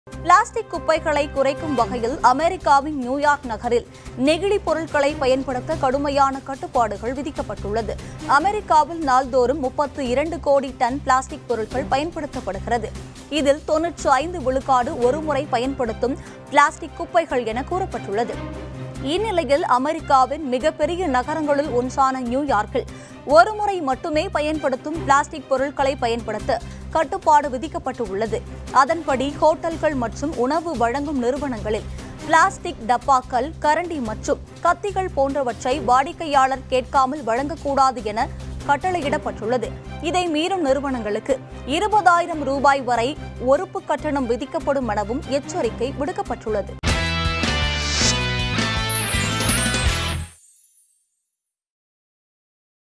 plastic குப்பைகளை குறைக்கும் வகையில் அமெரிக்காவின் நியூயார்க் நகரில் நெகிழி பொருட்களை பயன்படுத்த கடுமையான கட்டுப்பாடுகள் விதிக்கப்பட்டுள்ளது அமெரிக்காவில் நாள்தோறும் முப்பத்து இரண்டு கோடி டன் பிளாஸ்டிக் பொருட்கள் பயன்படுத்தப்படுகிறது இதில் தொன்னூற்று ஐந்து விழுக்காடு ஒருமுறை பயன்படுத்தும் பிளாஸ்டிக் குப்பைகள் என கூறப்பட்டுள்ளது இந்நிலையில் அமெரிக்காவின் மிகப்பெரிய நகரங்களுள் ஒன்றான நியூயார்க்கில் ஒருமுறை மட்டுமே பயன்படுத்தும் பிளாஸ்டிக் பொருட்களை பயன்படுத்த கட்டுப்பாடு விதிக்கப்பட்டு உள்ளது அதன்படி ஹோட்டல்கள் மற்றும் உணவு வழங்கும் நிறுவனங்களில் பிளாஸ்டிக் டப்பாக்கள் கரண்டி மற்றும் கத்திகள் போன்றவற்றை வாடிக்கையாளர் கேட்காமல் வழங்கக்கூடாது என கட்டளையிடப்பட்டுள்ளது இதை மீறும் நிறுவனங்களுக்கு இருபதாயிரம் ரூபாய் வரை ஒறுப்பு கட்டணம் விதிக்கப்படும் எனவும் எச்சரிக்கை விடுக்கப்பட்டுள்ளது